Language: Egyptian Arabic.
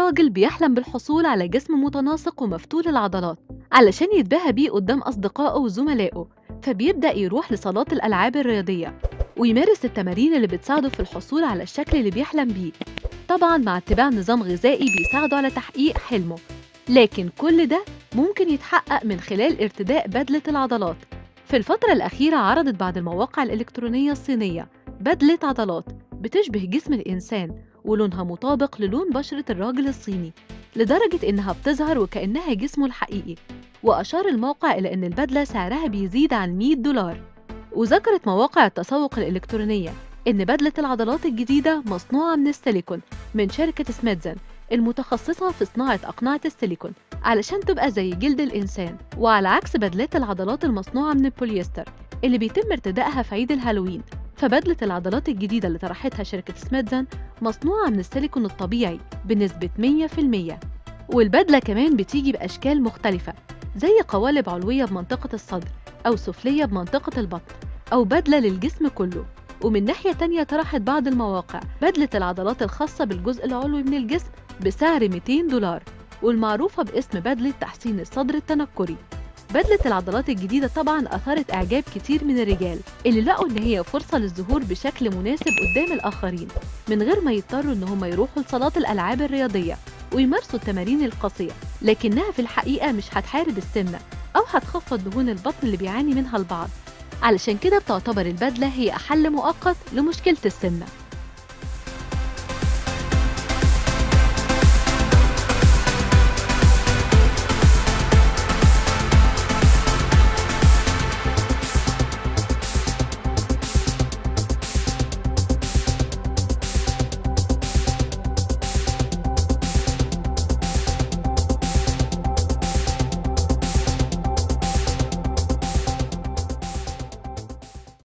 راجل بيحلم بالحصول على جسم متناسق ومفتول العضلات علشان يتباهى بيه قدام أصدقائه وزملائه فبيبدأ يروح لصالات الألعاب الرياضية ويمارس التمارين اللي بتساعده في الحصول على الشكل اللي بيحلم بيه طبعا مع اتباع نظام غذائي بيساعده على تحقيق حلمه لكن كل ده ممكن يتحقق من خلال ارتداء بدلة العضلات في الفترة الأخيرة عرضت بعض المواقع الإلكترونية الصينية بدلة عضلات بتشبه جسم الإنسان ولونها مطابق للون بشرة الراجل الصيني لدرجة إنها بتظهر وكأنها جسمه الحقيقي وأشار الموقع إلى أن البدلة سعرها بيزيد عن 100 دولار وذكرت مواقع التسوق الإلكترونية إن بدلة العضلات الجديدة مصنوعة من السيليكون من شركة سميتزن المتخصصة في صناعة أقنعة السيليكون علشان تبقى زي جلد الإنسان وعلى عكس بدلات العضلات المصنوعة من البوليستر اللي بيتم ارتدائها في عيد الهالوين فبدلة العضلات الجديدة اللي طرحتها شركة سميتزن مصنوعة من السيليكون الطبيعي بنسبة 100% والبدلة كمان بتيجي بأشكال مختلفة زي قوالب علوية بمنطقة الصدر أو سفلية بمنطقة البطن أو بدلة للجسم كله ومن ناحية تانية طرحت بعض المواقع بدلة العضلات الخاصة بالجزء العلوي من الجسم بسعر 200 دولار والمعروفة باسم بدلة تحسين الصدر التنكري بدلة العضلات الجديدة طبعا أثارت إعجاب كتير من الرجال اللي لقوا إن هي فرصة للظهور بشكل مناسب قدام الآخرين من غير ما يضطروا إن هم يروحوا لصالات الألعاب الرياضية ويمارسوا التمارين القاسية لكنها في الحقيقة مش هتحارب السمنة أو هتخفض دهون البطن اللي بيعاني منها البعض علشان كده بتعتبر البدلة هي حل مؤقت لمشكلة السمنة